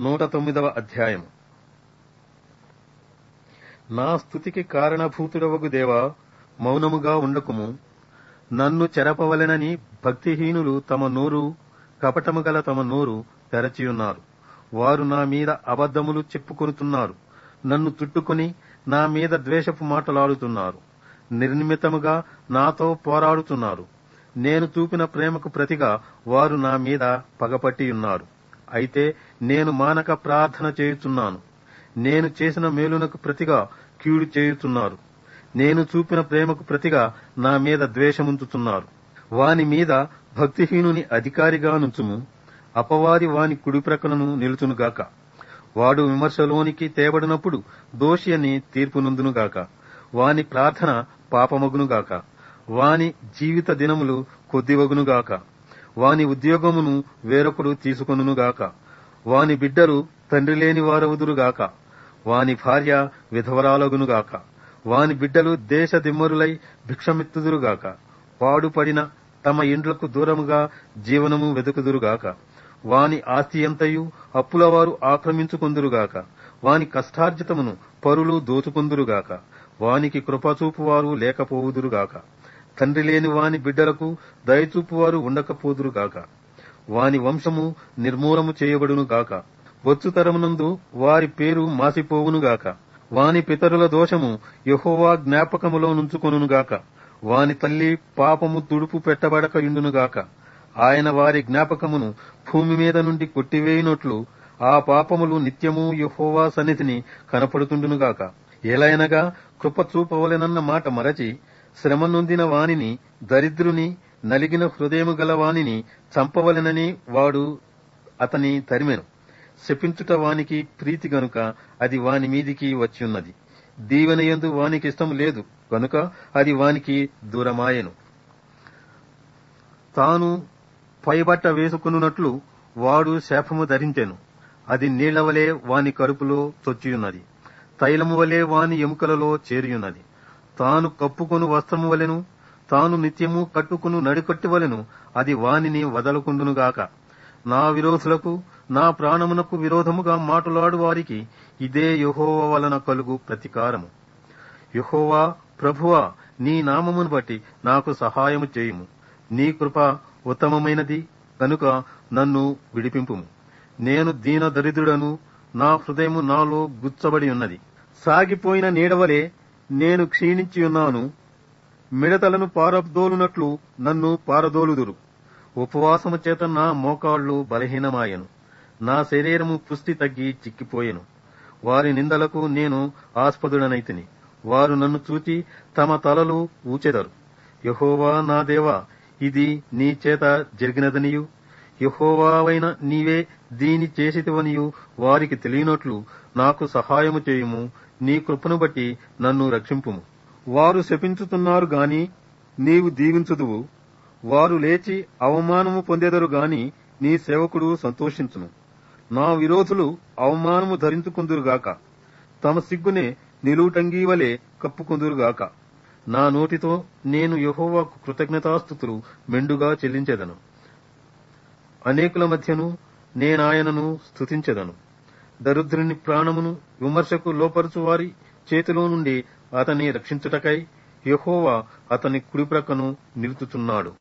నూట తొమ్మిదవ అధ్యాయం నా స్థుతికి కారణభూతుడవగు దేవా మౌనముగా ఉండకుము నన్ను చెరపవలెనని భక్తిహీనులు తమ నోరు కపటము గల తమ నోరు తెరచియున్నారు వారు నా మీద అబద్ధములు చెప్పుకొనుతున్నారు నన్ను తుట్టుకొని నా మీద ద్వేషపు మాటలాడుతున్నారు నిర్నిమితముగా నాతో పోరాడుతున్నారు నేను చూపిన ప్రేమకు ప్రతిగా వారు నా మీద పగపట్టియున్నారు అయితే నేను మానక ప్రార్థన చేయుచున్నాను నేను చేసిన మేలునకు ప్రతిగా కీడు చేయుచున్నారు నేను చూపిన ప్రేమకు ప్రతిగా నా మీద ద్వేషముంచుతున్నారు వాని మీద భక్తిహీనుని అధికారిగా నుంచుము అపవాది వాని కుడి ప్రక్కలను నిలుచునుగాక వాడు విమర్శలోనికి తేబడినప్పుడు దోషి అని తీర్పునందునుగాక వాని ప్రార్థన పాపమగునుగాక వాని జీవిత దినములు కొద్దివగునుగాక వాని ఉద్యోగమును వేరొకడు తీసుకొనుగాక వాని బిడ్డలు తండ్రి లేని వారవుదురుగాక వాని భార్య విధవరాలగునుగాక వాని బిడ్డలు దేశ దిమ్మరులై భిక్షమిత్తుదురుగాక పాడుపడిన తమ ఇండ్లకు దూరముగా జీవనము వెతుకుదురుగాక వాని ఆస్తి ఎంతయు అప్పులవారు ఆక్రమించుకొందురుగాక వాని కష్టార్జితమును పరులు దోచుకొందురుగాక వానికి కృపచూపువారు లేకపోవుదురుగాక తండ్రి లేని వాని బిడ్డలకు దయచూపువారు ఉండకపోదురుగాక వాని వంశము నిర్మూలము చేయబడునుగాక వచ్చు తరమునందు వారి పేరు మాసిపోవునుగాక వాని పితరుల దోషము యహోవా జ్ఞాపకములో నుంచుకొనుగాక వాని తల్లి పాపము తుడుపు పెట్టబడక ఇండునుగాక ఆయన వారి జ్ఞాపకమును భూమి మీద నుండి కొట్టివేయునట్లు ఆ పాపములు నిత్యము యహోవా సన్నిధిని కనపడుతుండునుగాక ఎలైనగా కృప చూపవలెనన్న మాట మరచి శ్రమ నొందిన వానిని దరిద్రుని నలిగిన హృదయము గల వానిని చంపవలెనని వాడు అతని తరిమెను శపించుట వానికి ప్రీతి గనుక అది వాని మీదికి వచ్చియున్నది దీవెన యందు వానికి ఇష్టం లేదు కనుక అది వానికి దూరమాయెను తాను పైబట్ట వేసుకున్నట్లు వాడు శాపము ధరించెను అది నీళ్లవలే వాని కడుపులో చొచ్చియున్నది తైలము వలె వాని ఎముకలలో చేరియున్నది తాను కప్పుకొను వస్త్రము వలెను తాను నిత్యము కట్టుకును నడికట్టి వలెను అది వానిని వదలకుండునుగాక నా విరోధులకు నా ప్రాణమునకు విరోధముగా మాట్లాడు వారికి ఇదే యహోవ వలన కలుగు ప్రతికారము యహోవా ప్రభువా నీ నామమును బట్టి నాకు సహాయము చేయుము నీ కృప ఉత్తమమైనది కనుక నన్ను విడిపింపుము నేను దీన దరిద్రుడను నా హృదయము నాలో గుచ్చబడి ఉన్నది సాగిపోయిన నీడవలే నేను క్షీణించి ఉన్నాను మిడతలను పారదోలునట్లు నన్ను పారదోలుదురు ఉపవాసము చేత నా మోకాళ్లు బలహీనమాయను నా శరీరము పుష్టి తగ్గి చిక్కిపోయెను వారి నిందలకు నేను ఆస్పదుడనైతిని వారు నన్ను చూచి తమ తలలు ఊచెదరు యహోవా నా దేవా ఇది నీ చేత జరిగినదనియు యహోవావైన నీవే దీని చేసితివనియు వారికి తెలియనట్లు నాకు సహాయము చేయుము నీ కృపను బట్టి నన్ను రక్షింపుము వారు శపించుతున్నారు గాని నీవు దీవించుదువు వారు లేచి అవమానము పొందెదరు గాని నీ సేవకుడు సంతోషించును నా విరోధులు అవమానము ధరించుకుందురుగాక తమ సిగ్గునే నిలువుటంగీవలే కప్పుకుందురుగాక నా నోటితో నేను యహోవాకు కృతజ్ఞతాస్థుతులు మెండుగా చెల్లించెదను అనేకుల మధ్యను నేనాయనను స్తుతించెదను దరిద్రుని ప్రాణమును విమర్శకు లోపరుచు వారి చేతిలో నుండి అతన్ని రక్షించుటకై యహోవా అతని కుడి ప్రక్కను నిలుచుచున్నాడు